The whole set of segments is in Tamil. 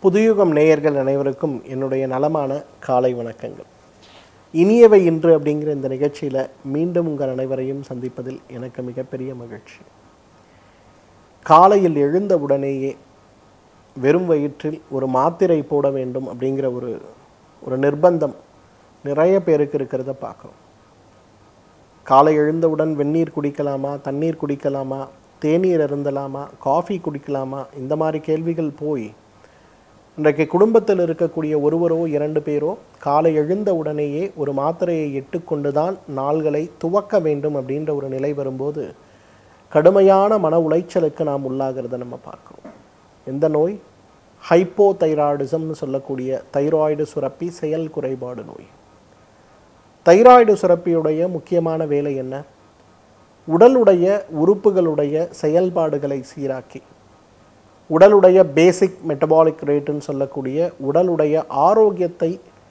புதுயுகம் நேயர்கள் அனைவருக்கும் என்னுடைய நலமான காலை வணக்கங்கள் இனியவை இன்று அப்படிங்கிற இந்த நிகழ்ச்சியில் மீண்டும் உங்கள் அனைவரையும் சந்திப்பதில் எனக்கு மிகப்பெரிய மகிழ்ச்சி காலையில் எழுந்த உடனேயே வெறும் வயிற்றில் ஒரு மாத்திரை போட வேண்டும் அப்படிங்கிற ஒரு ஒரு நிர்பந்தம் நிறைய பேருக்கு இருக்கிறத பார்க்குறோம் காலை எழுந்தவுடன் வெந்நீர் குடிக்கலாமா தண்ணீர் குடிக்கலாமா தேநீர் அருந்தலாமா காஃபி குடிக்கலாமா இந்த மாதிரி கேள்விகள் போய் இன்றைக்கு குடும்பத்தில் இருக்கக்கூடிய ஒருவரோ இரண்டு பேரோ காலை எழுந்த உடனேயே ஒரு மாத்திரையை இட்டுக்கொண்டு தான் நாள்களை துவக்க வேண்டும் அப்படின்ற ஒரு நிலை வரும்போது கடுமையான மன உளைச்சலுக்கு நாம் உள்ளாகிறத நம்ம பார்க்கிறோம் எந்த நோய் ஹைப்போ தைராய்டிசம்னு சொல்லக்கூடிய தைராய்டு சுரப்பி செயல் குறைபாடு நோய் தைராய்டு சுரப்பியுடைய முக்கியமான வேலை என்ன உடலுடைய உறுப்புகளுடைய செயல்பாடுகளை சீராக்கி உடலுடைய பேசிக் மெட்டபாலிக் ரேட்டுன்னு சொல்லக்கூடிய உடலுடைய ஆரோக்கியத்தை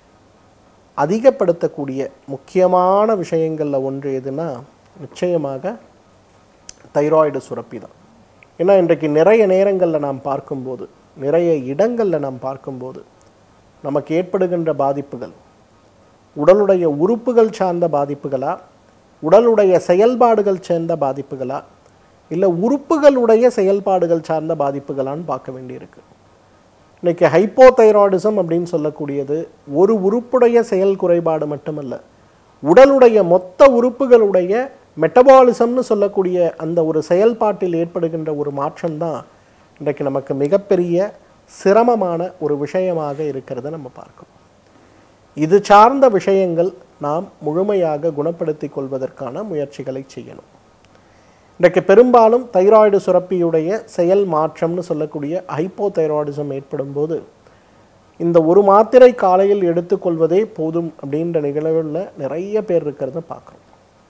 அதிகப்படுத்தக்கூடிய முக்கியமான விஷயங்களில் ஒன்று எதுனா நிச்சயமாக தைராய்டு சுரப்பி தான் ஏன்னா இன்றைக்கு நிறைய நேரங்களில் நாம் பார்க்கும்போது நிறைய இடங்களில் நாம் பார்க்கும்போது நமக்கு ஏற்படுகின்ற பாதிப்புகள் உடலுடைய உறுப்புகள் சார்ந்த பாதிப்புகளா உடலுடைய செயல்பாடுகள் சேர்ந்த பாதிப்புகளா இல்லை உறுப்புகளுடைய செயல்பாடுகள் சார்ந்த பாதிப்புகளான்னு பார்க்க வேண்டியிருக்கு இன்னைக்கு ஹைப்போதைராய்டிசம் அப்படின்னு சொல்லக்கூடியது ஒரு உறுப்புடைய செயல் குறைபாடு மட்டுமல்ல உடலுடைய மொத்த உறுப்புகளுடைய மெட்டபாலிசம்னு சொல்லக்கூடிய அந்த ஒரு செயல்பாட்டில் ஏற்படுகின்ற ஒரு மாற்றம்தான் இன்றைக்கு நமக்கு மிகப்பெரிய சிரமமான ஒரு விஷயமாக இருக்கிறத நம்ம பார்க்கணும் இது சார்ந்த விஷயங்கள் நாம் முழுமையாக குணப்படுத்தி கொள்வதற்கான முயற்சிகளை செய்யணும் இன்றைக்கு பெரும்பாலும் தைராய்டு சுரப்பியுடைய செயல் மாற்றம்னு சொல்லக்கூடிய ஹைப்போதைராய்டிசம் ஏற்படும் போது இந்த ஒரு மாத்திரை காலையில் எடுத்துக்கொள்வதே போதும் அப்படின்ற நிகழ்வில் நிறைய பேர் இருக்கிறத பார்க்குறோம்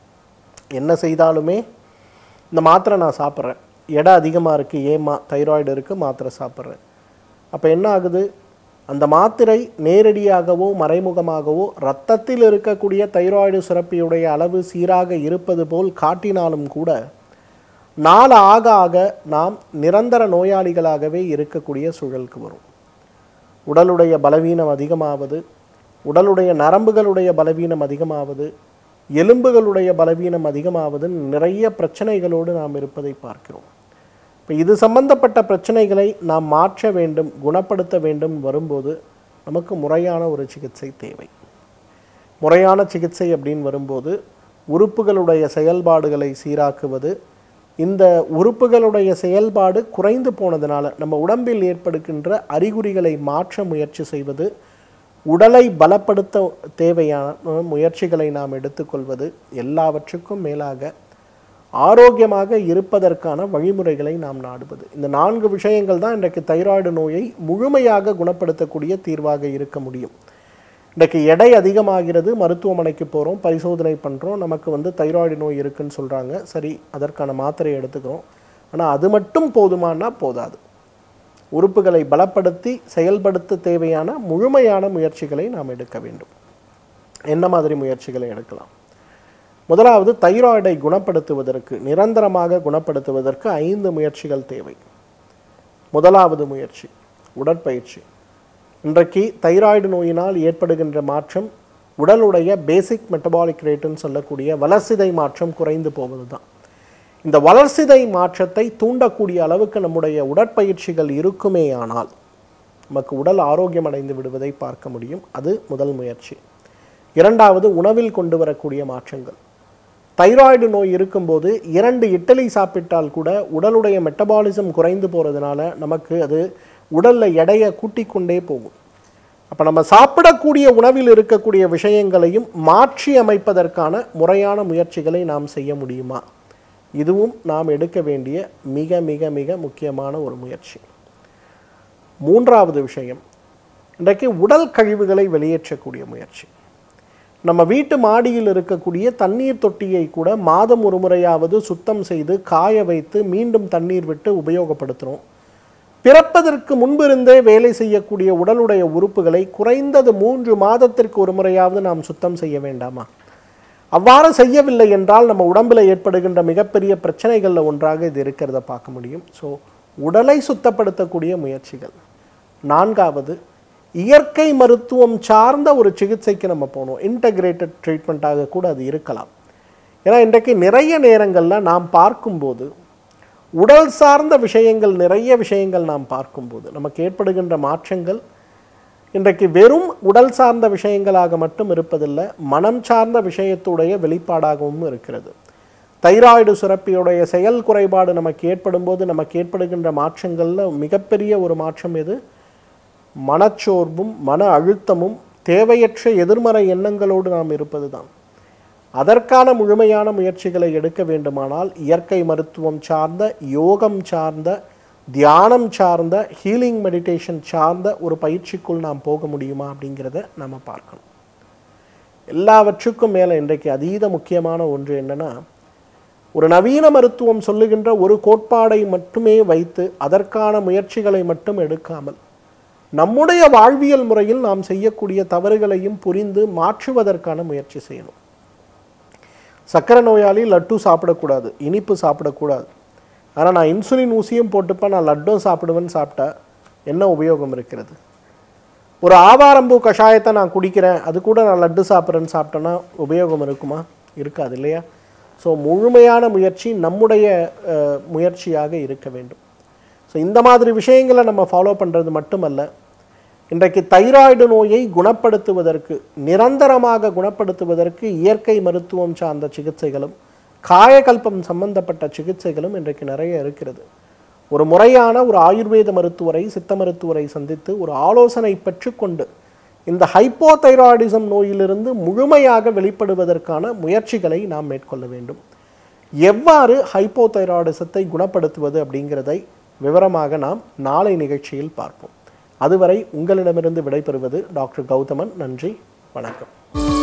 என்ன செய்தாலுமே இந்த மாத்திரை நான் சாப்பிட்றேன் எடை அதிகமாக இருக்குது ஏமா தைராய்டு இருக்குது மாத்திரை சாப்பிட்றேன் அப்போ என்ன ஆகுது அந்த மாத்திரை நேரடியாகவோ மறைமுகமாகவோ இரத்தத்தில் இருக்கக்கூடிய தைராய்டு சுரப்பியுடைய அளவு சீராக இருப்பது போல் காட்டினாலும் கூட நாள் ஆக ஆக நாம் நிரந்தர நோயாளிகளாகவே இருக்கக்கூடிய சூழலுக்கு வரும் உடலுடைய பலவீனம் அதிகமாவது உடலுடைய நரம்புகளுடைய பலவீனம் அதிகமாவது எலும்புகளுடைய பலவீனம் அதிகமாவது நிறைய பிரச்சனைகளோடு நாம் இருப்பதை பார்க்கிறோம் இப்போ இது சம்பந்தப்பட்ட பிரச்சனைகளை நாம் மாற்ற வேண்டும் குணப்படுத்த வேண்டும் வரும்போது நமக்கு முறையான ஒரு சிகிச்சை தேவை முறையான சிகிச்சை அப்படின்னு வரும்போது உறுப்புகளுடைய செயல்பாடுகளை சீராக்குவது இந்த உறுப்புகளுடைய செயல்பாடு குறைந்து போனதுனால நம்ம உடம்பில் ஏற்படுகின்ற அறிகுறிகளை மாற்ற முயற்சி செய்வது உடலை பலப்படுத்த தேவையான முயற்சிகளை நாம் எடுத்துக்கொள்வது எல்லாவற்றுக்கும் மேலாக ஆரோக்கியமாக இருப்பதற்கான வழிமுறைகளை நாம் நாடுவது இந்த நான்கு விஷயங்கள் தான் இன்றைக்கு தைராய்டு நோயை முழுமையாக குணப்படுத்தக்கூடிய தீர்வாக இருக்க முடியும் இன்றைக்கு எடை அதிகமாகிறது மருத்துவமனைக்கு போகிறோம் பரிசோதனை பண்ணுறோம் நமக்கு வந்து தைராய்டு நோய் இருக்குன்னு சொல்கிறாங்க சரி அதற்கான மாத்திரை எடுத்துக்கிறோம் ஆனால் அது மட்டும் போதுமானா போதாது உறுப்புகளை பலப்படுத்தி செயல்படுத்த தேவையான முழுமையான முயற்சிகளை நாம் எடுக்க வேண்டும் என்ன மாதிரி முயற்சிகளை எடுக்கலாம் முதலாவது தைராய்டை குணப்படுத்துவதற்கு நிரந்தரமாக குணப்படுத்துவதற்கு ஐந்து முயற்சிகள் தேவை முதலாவது முயற்சி உடற்பயிற்சி இன்றைக்கு தைராய்டு நோயினால் ஏற்படுகின்ற மாற்றம் உடலுடைய பேசிக் மெட்டபாலிக் ரேட்டுன்னு சொல்லக்கூடிய வளர்சிதை மாற்றம் குறைந்து போவது தான் இந்த வளர்சிதை மாற்றத்தை தூண்டக்கூடிய அளவுக்கு நம்முடைய உடற்பயிற்சிகள் இருக்குமே ஆனால் நமக்கு உடல் ஆரோக்கியம் அடைந்து விடுவதை பார்க்க முடியும் அது முதல் முயற்சி இரண்டாவது உணவில் கொண்டு வரக்கூடிய மாற்றங்கள் தைராய்டு நோய் இருக்கும்போது இரண்டு இட்லி சாப்பிட்டால் கூட உடலுடைய மெட்டபாலிசம் குறைந்து போகிறதுனால நமக்கு அது உடலில் எடையை கூட்டிக் கொண்டே போகும் அப்போ நம்ம சாப்பிடக்கூடிய உணவில் இருக்கக்கூடிய விஷயங்களையும் மாற்றி அமைப்பதற்கான முறையான முயற்சிகளை நாம் செய்ய முடியுமா இதுவும் நாம் எடுக்க வேண்டிய மிக மிக மிக முக்கியமான ஒரு முயற்சி மூன்றாவது விஷயம் இன்றைக்கு உடல் கழிவுகளை வெளியேற்றக்கூடிய முயற்சி நம்ம வீட்டு மாடியில் இருக்கக்கூடிய தண்ணீர் தொட்டியை கூட மாதம் ஒரு முறையாவது சுத்தம் செய்து காய வைத்து மீண்டும் தண்ணீர் விட்டு உபயோகப்படுத்துகிறோம் பிறப்பதற்கு முன்பிருந்தே வேலை செய்யக்கூடிய உடலுடைய உறுப்புகளை குறைந்தது மூன்று மாதத்திற்கு ஒரு முறையாவது நாம் சுத்தம் செய்ய வேண்டாமா அவ்வாறு செய்யவில்லை என்றால் நம்ம உடம்பில் ஏற்படுகின்ற மிகப்பெரிய பிரச்சனைகளில் ஒன்றாக இது இருக்கிறத பார்க்க முடியும் ஸோ உடலை சுத்தப்படுத்தக்கூடிய முயற்சிகள் நான்காவது இயற்கை மருத்துவம் சார்ந்த ஒரு சிகிச்சைக்கு நம்ம போகணும் இன்டகிரேட்டட் ட்ரீட்மெண்ட்டாக கூட அது இருக்கலாம் ஏன்னா இன்றைக்கு நிறைய நேரங்களில் நாம் பார்க்கும்போது உடல் சார்ந்த விஷயங்கள் நிறைய விஷயங்கள் நாம் பார்க்கும்போது நமக்கு ஏற்படுகின்ற மாற்றங்கள் இன்றைக்கு வெறும் உடல் சார்ந்த விஷயங்களாக மட்டும் இருப்பதில்லை மனம் சார்ந்த விஷயத்துடைய வெளிப்பாடாகவும் இருக்கிறது தைராய்டு சுரப்பியுடைய செயல் குறைபாடு நமக்கு ஏற்படும் போது நமக்கு ஏற்படுகின்ற மாற்றங்களில் மிகப்பெரிய ஒரு மாற்றம் எது மனச்சோர்வும் மன அழுத்தமும் தேவையற்ற எதிர்மறை எண்ணங்களோடு நாம் இருப்பது தான் அதற்கான முழுமையான முயற்சிகளை எடுக்க வேண்டுமானால் இயற்கை மருத்துவம் சார்ந்த யோகம் சார்ந்த தியானம் சார்ந்த ஹீலிங் மெடிடேஷன் சார்ந்த ஒரு பயிற்சிக்குள் நாம் போக முடியுமா அப்படிங்கிறத நம்ம பார்க்கணும் எல்லாவற்றுக்கும் மேலே இன்றைக்கு அதீத முக்கியமான ஒன்று என்னன்னா ஒரு நவீன மருத்துவம் சொல்லுகின்ற ஒரு கோட்பாடை மட்டுமே வைத்து அதற்கான முயற்சிகளை மட்டும் எடுக்காமல் நம்முடைய வாழ்வியல் முறையில் நாம் செய்யக்கூடிய தவறுகளையும் புரிந்து மாற்றுவதற்கான முயற்சி செய்யணும் சக்கரை நோயாளி லட்டு சாப்பிடக்கூடாது இனிப்பு சாப்பிடக்கூடாது ஆனால் நான் இன்சுலின் ஊசியும் போட்டுப்பேன் நான் லட்டும் சாப்பிடுவேன்னு சாப்பிட்டா என்ன உபயோகம் இருக்கிறது ஒரு ஆவாரம்பூ கஷாயத்தை நான் குடிக்கிறேன் அது கூட நான் லட்டு சாப்பிட்றேன்னு சாப்பிட்டேன்னா உபயோகம் இருக்குமா இருக்காது இல்லையா ஸோ முழுமையான முயற்சி நம்முடைய அஹ், முயற்சியாக இருக்க வேண்டும் ஸோ இந்த மாதிரி விஷயங்களை நம்ம ஃபாலோ பண்ணுறது மட்டுமல்ல இன்றைக்கு தைராய்டு நோயை குணப்படுத்துவதற்கு நிரந்தரமாக குணப்படுத்துவதற்கு இயற்கை மருத்துவம் சார்ந்த சிகிச்சைகளும் காயகல்பம் சம்பந்தப்பட்ட சிகிச்சைகளும் இன்றைக்கு நிறைய இருக்கிறது ஒரு முறையான ஒரு ஆயுர்வேத மருத்துவரை சித்த மருத்துவரை சந்தித்து ஒரு ஆலோசனை பெற்றுக்கொண்டு இந்த ஹைப்போதைராய்டிசம் நோயிலிருந்து முழுமையாக வெளிப்படுவதற்கான முயற்சிகளை நாம் மேற்கொள்ள வேண்டும் எவ்வாறு ஹைப்போதைராய்டிசத்தை குணப்படுத்துவது அப்படிங்கிறதை விவரமாக நாம் நாளை நிகழ்ச்சியில் பார்ப்போம் அதுவரை உங்களிடமிருந்து விடைபெறுவது டாக்டர் கௌதமன் நன்றி வணக்கம்